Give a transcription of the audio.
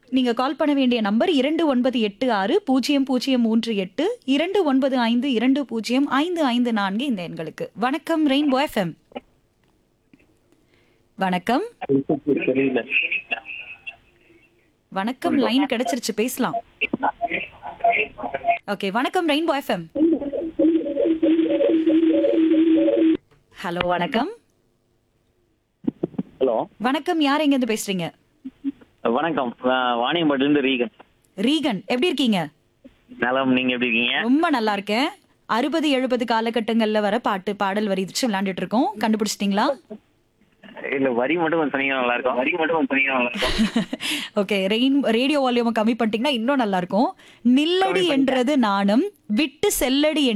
நீங்க கால் பண்ண வேண்டிய நம்பர் இரண்டு ஒன்பது எட்டு ஆறு பூஜ்ஜியம் பூஜ்ஜியம் மூன்று எட்டு இரண்டு ஒன்பது ஐந்து இரண்டு பூஜ்ஜியம் ஐந்து ஐந்து நான்கு இந்த எண்களுக்கு வணக்கம் ரெயின்போ எஃப்எம் வணக்கம் தெரியல வணக்கம் லைன் கிடைச்சிருச்சு பேசலாம் ஓகே வணக்கம் ரெயின்போ எஃப்எம் ஹலோ வணக்கம் ஹலோ வணக்கம் யார் எங்க இருந்து பேசுறீங்க வணக்கம் வாணியம்பாட்டிலிருந்து ரீகன் ரீகன் எப்படி இருக்கீங்க நலம் நீங்க எப்படி இருக்கீங்க ரொம்ப நல்லா இருக்கேன் அறுபது எழுபது காலகட்டங்கள்ல வர பாட்டு பாடல் வரி வச்சு விளையாண்டுட்டு இருக்கோம் கண்டுபிடிச்சிட்டீங்களா இல்ல வரி மட்டும் கொஞ்சம் சொன்னீங்கன்னா நல்லா இருக்கும் வரி மட்டும் கொஞ்சம் சொன்னீங்கன்னா நல்லா இருக்கும் ஓகே ரெயின் ரேடியோ வால்யூமை கம்மி பண்ணிட்டீங்கன்னா இன்னும் நல்லா இருக்கும் நில்லடி என்றது நாணம் விட்டு செல்லடி